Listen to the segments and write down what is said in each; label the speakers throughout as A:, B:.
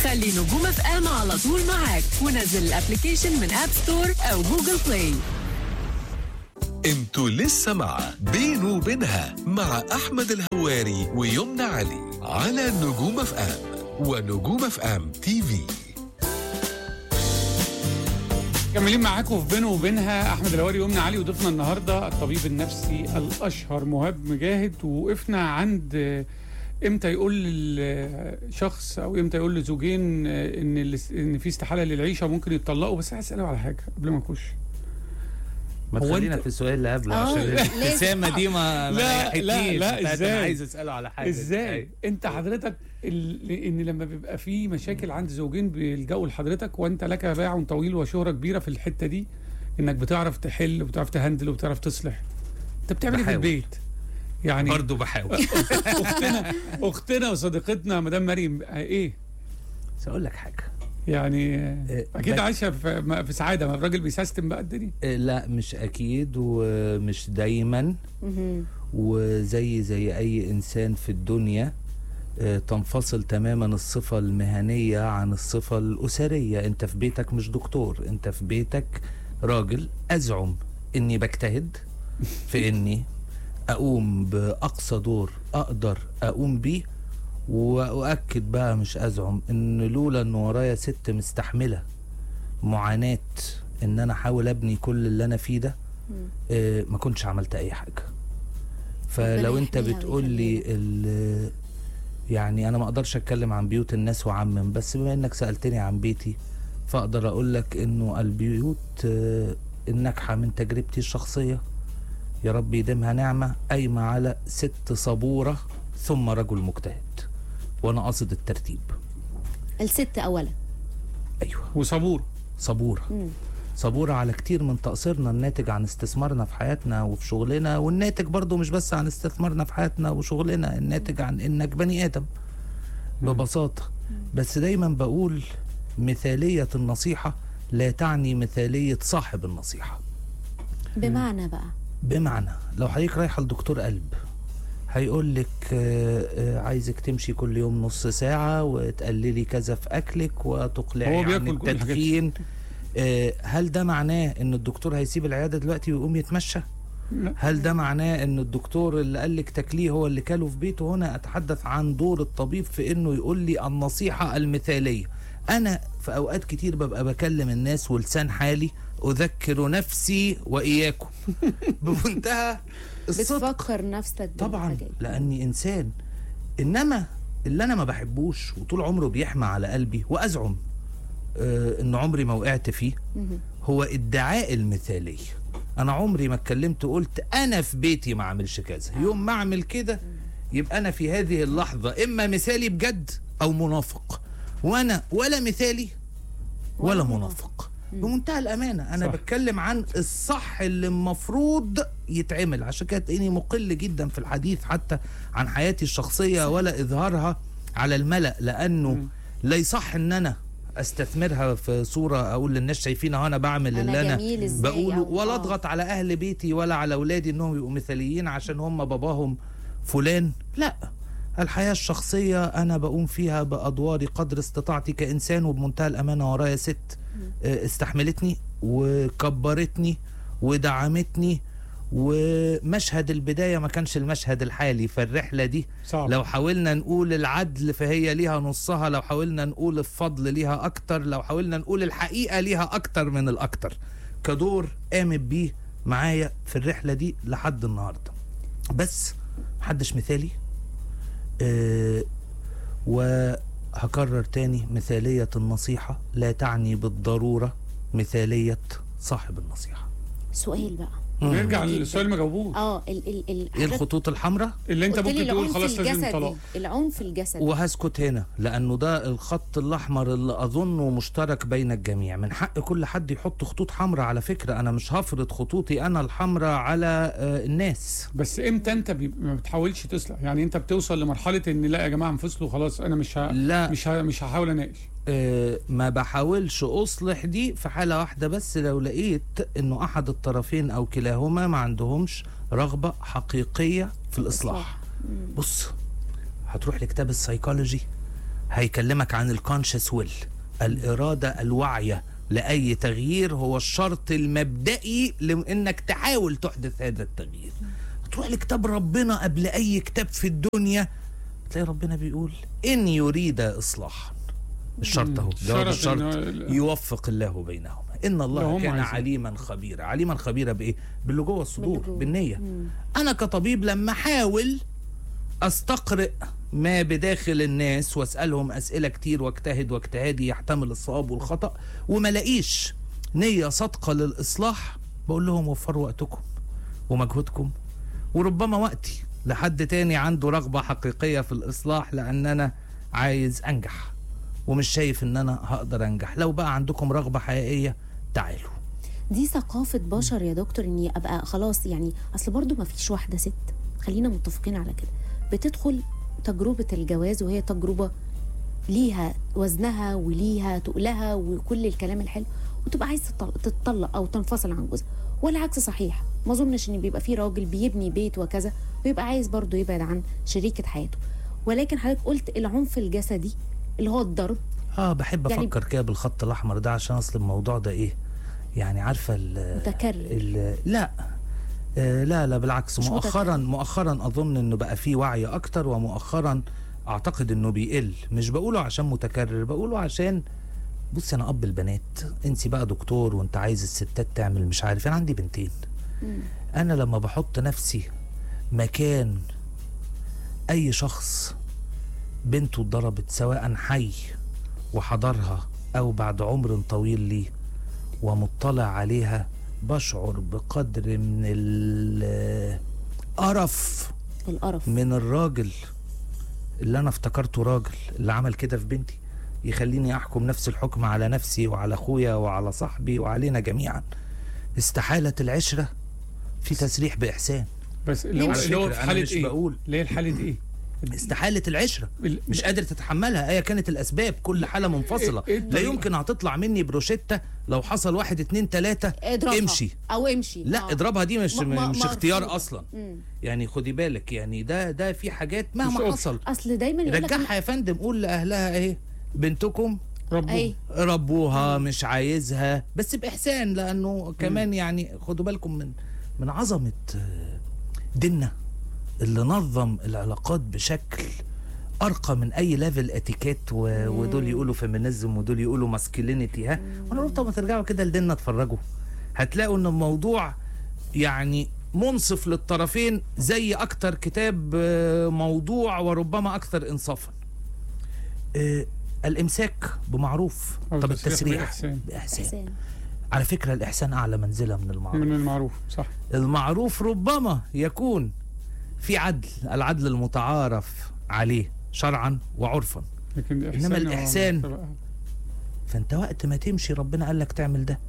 A: خلي نجوم اف ام على طول معاك ونزل الابلكيشن من اب ستور او جوجل بلاي
B: انتوا لسه مع بينه وبينها مع احمد الهواري ويمنى علي على نجوم اف ام ونجوم اف ام تي في
C: مكملين معاكم في بينه وبينها احمد الهواري وامنا علي وضيفنا النهارده الطبيب النفسي الاشهر مهاب مجاهد ووقفنا عند آه، امتى يقول للشخص او امتى يقول لزوجين آه، ان الاس- ان في استحاله للعيشه ممكن يتطلقوا بس عايز اساله على حاجه قبل ما اخش
D: ما
C: هو
D: تخلينا
C: أنت-
D: في السؤال اللي قبله
E: آه،
D: عشان
E: ليه؟
D: الابتسامه دي ما ما
C: لا،
D: ريحتنيش.
C: لا، لا،
D: بتاعت
C: إزاي؟
D: انا عايز اساله على حاجه
C: ازاي
D: أيوة.
C: انت حضرتك ال... ان لما بيبقى في مشاكل عند زوجين بيلجأوا لحضرتك وانت لك باع طويل وشهره كبيره في الحته دي انك بتعرف تحل وبتعرف تهندل وبتعرف تصلح انت بتعمل ايه في
D: بحاول.
C: البيت يعني
D: برضه بحاول
C: اختنا اختنا وصديقتنا مدام مريم آه، ايه
D: بس اقول لك حاجه
C: يعني آه،
D: آه،
C: اكيد
D: بس-
C: عايشه في, ما- في سعاده ما الراجل بيسيستم بقى الدنيا
D: آه، لا مش اكيد ومش دايما
E: مهم.
D: وزي زي اي انسان في الدنيا آه، تنفصل تماما الصفة المهنية عن الصفة الأسرية أنت في بيتك مش دكتور أنت في بيتك راجل أزعم إني بجتهد في إني أقوم بأقصى دور أقدر أقوم بيه وأؤكد بقى مش أزعم إن لولا إن ورايا ست مستحملة معاناة إن أنا أحاول أبني كل اللي أنا فيه ده آه، ما كنتش عملت أي حاجة فلو
E: ربنا
D: أنت
E: يحميها
D: بتقول لي ال- يعني انا ما اقدرش اتكلم عن بيوت الناس وعمم بس بما انك سالتني عن بيتي فاقدر اقول لك انه البيوت آه، الناجحه من تجربتي الشخصيه يا رب يديمها نعمه قايمه على ست صبوره ثم رجل مجتهد وانا قاصد الترتيب
E: الست اولا
D: ايوه
C: وصبور
D: صبوره
E: مم.
D: صبورة على كتير من تقصيرنا الناتج عن استثمارنا في حياتنا وفي شغلنا والناتج برضو مش بس عن استثمارنا في حياتنا وشغلنا الناتج عن انك بني ادم ببساطة بس دايما بقول مثالية النصيحة لا تعني مثالية صاحب النصيحة
E: بمعنى بقى
D: بمعنى لو حضرتك رايحة لدكتور قلب هيقول لك آه، آه، عايزك تمشي كل يوم نص ساعة وتقللي كذا في أكلك وتقلعي
C: هو
D: عن
C: بياكل كل الحاجات دي.
D: التدخين آه، هل ده معناه ان الدكتور هيسيب العيادة دلوقتي ويقوم يتمشى؟
C: لا.
D: هل ده معناه ان الدكتور اللي قال لك تاكليه هو اللي كاله في بيته هنا اتحدث عن دور الطبيب في انه يقول لي النصيحة المثالية انا في اوقات كتير ببقى بكلم الناس ولسان حالي اذكر نفسي واياكم بمنتهى الصدق
E: بتفكر نفسك
D: طبعا
E: بالحاجات.
D: لاني انسان انما اللي انا ما بحبوش وطول عمره بيحمى على قلبي وازعم آه ان عمري ما وقعت فيه
E: مهم.
D: هو ادعاء المثاليه انا عمري ما اتكلمت قلت انا في بيتي ما اعملش كذا يوم ما اعمل كده يبقى انا في هذه اللحظه اما مثالي بجد او منافق وانا ولا مثالي ولا
E: ولا
D: منافق بمنتهى الامانه انا
C: صح.
D: صح. بتكلم عن الصح اللي المفروض يتعمل عشان كده تلاقيني مقل جدا في الحديث حتى عن حياتي الشخصيه ولا اظهارها على الملا لانه
C: مم.
D: لا يصح ان انا استثمرها في صوره اقول للناس شايفين اهو انا بعمل
E: أنا
D: اللي انا
E: جميل إزاي
D: بقوله
E: أو-
D: ولا
E: آه.
D: اضغط على اهل بيتي ولا على اولادي انهم يبقوا مثاليين عشان هم باباهم فلان لا الحياة الشخصية أنا بقوم فيها بأدواري قدر استطاعتي كإنسان وبمنتهى الأمانة ورايا ست آه، استحملتني وكبرتني ودعمتني ومشهد البداية ما كانش المشهد الحالي فالرحلة دي
C: صعب
D: لو حاولنا نقول العدل فهي ليها نصها لو حاولنا نقول الفضل ليها أكتر لو حاولنا نقول الحقيقة ليها أكتر من الأكتر كدور قامت بيه معايا في الرحلة دي لحد النهاردة بس محدش مثالي أه وهكرر تاني مثالية النصيحة لا تعني بالضرورة مثالية صاحب النصيحة
E: سؤال بقى
C: نرجع
E: جداً.
C: للسؤال ما جاوبوش
E: اه ال ال ال
D: ايه الخطوط الحمراء
C: اللي انت
E: قلت لي
C: ممكن تقول
E: العنف
C: خلاص لازم طلاق
E: الجسدي العنف الجسدي
D: وهسكت هنا لانه ده الخط الاحمر اللي اظنه مشترك بين الجميع من حق كل حد يحط خطوط حمراء على فكره انا مش هفرض خطوطي انا الحمراء على آه، الناس
C: بس امتى انت بي... ما بتحاولش تصلح يعني انت بتوصل لمرحله ان لا يا جماعه انفصلوا خلاص انا مش ه...
D: لا
C: مش ه... مش هحاول اناقش
D: آه، ما بحاولش اصلح دي في حاله واحده بس لو لقيت انه احد الطرفين او كلاهما ما عندهمش رغبه حقيقيه في الاصلاح
E: مم.
D: بص هتروح لكتاب السيكولوجي هيكلمك عن الكونشس ويل الإرادة الواعية لأي تغيير هو الشرط المبدئي لأنك تحاول تحدث هذا التغيير تروح لكتاب ربنا قبل أي كتاب في الدنيا تلاقي ربنا بيقول إن يريد إصلاحا الشرط اهو جواب
C: شرط
D: الشرط
C: إنه-
D: يوفق الله بينهما ان الله
C: لو هم
D: كان
C: عايزين.
D: عليما خبيرا عليما خبيرا بايه باللي جوه الصدور
E: باللي جوه.
D: بالنيه
E: مم.
D: انا كطبيب لما احاول استقرئ ما بداخل الناس واسالهم اسئله كتير واجتهد واجتهادي يحتمل الصواب والخطا وما لاقيش نيه صادقه للاصلاح بقول لهم وفروا وقتكم ومجهودكم وربما وقتي لحد تاني عنده رغبه حقيقيه في الاصلاح لان انا عايز انجح ومش شايف ان انا هقدر انجح لو بقى عندكم رغبه حقيقيه تعالوا
E: دي ثقافة بشر يا دكتور اني ابقى خلاص يعني اصل برضو ما فيش واحدة ست خلينا متفقين على كده بتدخل تجربة الجواز وهي تجربة ليها وزنها وليها تقلها وكل الكلام الحلو وتبقى عايز تطل- تتطلق او تنفصل عن جوزها والعكس صحيح ما اظنش ان بيبقى في راجل بيبني بيت وكذا ويبقى عايز برضه يبعد عن شريكة حياته ولكن حضرتك قلت العنف الجسدي اللي هو الضرب
D: اه بحب
E: يعني-
D: افكر كده بالخط الاحمر ده عشان اصل الموضوع ده ايه يعني عارفه ال
E: متكرر
D: ال لا آه لا لا بالعكس
E: مش
D: مؤخرا
E: متكرر.
D: مؤخرا اظن انه بقى فيه وعي اكتر ومؤخرا اعتقد انه بيقل مش بقوله عشان متكرر بقوله عشان بص انا اب البنات انت بقى دكتور وانت عايز الستات تعمل مش عارف انا عندي بنتين
E: مم.
D: انا لما بحط نفسي مكان اي شخص بنته اتضربت سواء حي وحضرها او بعد عمر طويل ليه ومطلع عليها بشعر بقدر من القرف
E: القرف
D: من الراجل اللي انا افتكرته راجل اللي عمل كده في بنتي يخليني احكم نفس الحكم على نفسي وعلى اخويا وعلى صاحبي وعلينا جميعا استحالة العشرة في تسريح بإحسان
C: بس اللي هو
E: على
C: اللي هو
D: فكرة
C: في
D: أنا
C: حاله
D: مش
C: ايه؟
D: بقول.
C: اللي هي الحاله ايه؟
D: استحالة العشرة
C: ال-
D: مش قادر تتحملها ايا كانت الاسباب كل حاله منفصله
C: إيه
D: لا
C: الطريقة؟
D: يمكن هتطلع مني بروشيتا لو حصل واحد اتنين تلاته
E: اضربها
D: امشي
E: او امشي
D: لا
E: آه.
D: اضربها دي مش
E: ما- ما-
D: مش
E: مرفوضة.
D: اختيار اصلا
E: مم.
D: يعني خدي بالك يعني ده ده في حاجات
C: مش
D: مهما
C: أوبشن.
D: حصل
E: اصل دايما يقول لك
D: رجعها يا فندم قول لاهلها ايه بنتكم
C: ربنا
E: اي
D: ربوها مش عايزها بس باحسان لانه كمان يعني خدوا بالكم من من عظمه آه، ديننا اللي نظم العلاقات بشكل ارقى من اي ليفل اتيكيت و... ودول يقولوا فيمينيزم ودول يقولوا ماسكلينيتي ها وانا قلت طب ما ترجعوا كده لديننا اتفرجوا هتلاقوا ان الموضوع يعني منصف للطرفين زي اكتر كتاب آه، موضوع وربما اكثر انصافا آه، الامساك بمعروف
C: أو
D: طب
C: التسريح
D: التسريح
C: بإحسان.
D: باحسان
E: إحسان.
D: على فكره الاحسان اعلى منزله من المعروف
C: من المعروف صح
D: المعروف ربما يكون في عدل العدل المتعارف عليه شرعا وعرفا
C: لكن الإحسان
D: إنما
C: هو
D: الإحسان
C: مرتبة.
D: فانت وقت ما تمشي ربنا قال لك تعمل ده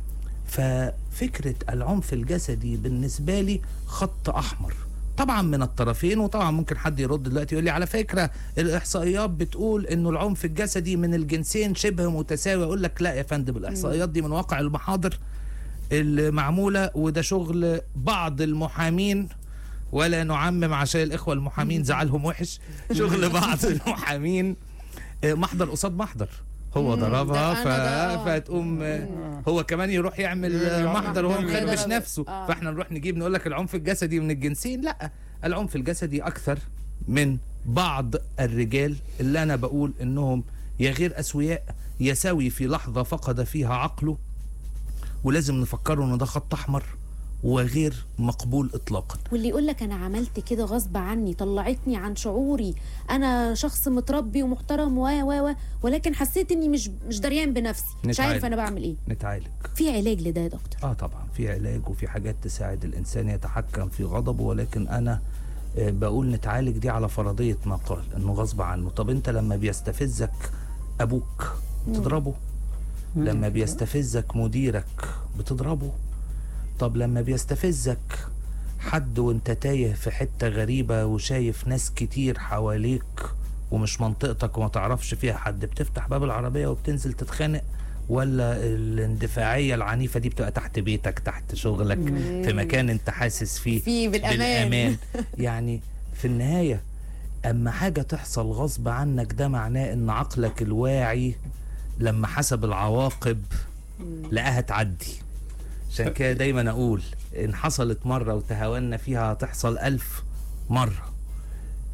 D: ففكرة العنف الجسدي بالنسبة لي خط أحمر طبعا من الطرفين وطبعا ممكن حد يرد دلوقتي يقول لي على فكرة الإحصائيات بتقول إنه العنف الجسدي من الجنسين شبه متساوي أقول لك لا يا فندم الإحصائيات دي من واقع المحاضر المعمولة وده شغل بعض المحامين ولا نعمم عشان الإخوة المحامين زعلهم وحش شغل بعض المحامين آه، محضر قصاد محضر هو
E: مم،
D: ضربها
E: ده
D: ف...
E: أنا ده، آه.
D: فتقوم آه،
C: آه.
D: هو كمان يروح يعمل آه،
C: يعمل
D: محضر وهو
C: محضر
D: مخربش
E: يضرب.
D: نفسه
E: آه.
D: فاحنا نروح نجيب نقول لك العنف الجسدي من الجنسين لا العنف الجسدي اكثر من بعض الرجال اللي انا بقول انهم يا غير اسوياء يا سوي في لحظه فقد فيها عقله ولازم نفكره ان ده خط احمر وغير مقبول اطلاقا
E: واللي يقول لك انا عملت كده غصب عني طلعتني عن شعوري انا شخص متربي ومحترم و و و ولكن حسيت اني مش مش دريان بنفسي مش
D: نتعالج.
E: عارف انا بعمل ايه
D: نتعالج
E: في علاج لده يا دكتور
D: اه طبعا في علاج وفي حاجات تساعد الانسان يتحكم في غضبه ولكن انا آه، بقول نتعالج دي على فرضيه ما قال انه غصب عنه طب انت لما بيستفزك ابوك بتضربه لما بيستفزك مديرك بتضربه طب لما بيستفزك حد وانت تايه في حته غريبه وشايف ناس كتير حواليك ومش منطقتك وما تعرفش فيها حد بتفتح باب العربيه وبتنزل تتخانق ولا الاندفاعيه العنيفه دي بتبقى تحت بيتك تحت شغلك في مكان انت حاسس فيه
E: في بالامان
D: بالامان يعني في النهايه اما حاجه تحصل غصب عنك ده معناه ان عقلك الواعي لما حسب العواقب لقاها تعدي عشان كده دايما اقول ان حصلت مره وتهاونا فيها هتحصل الف مره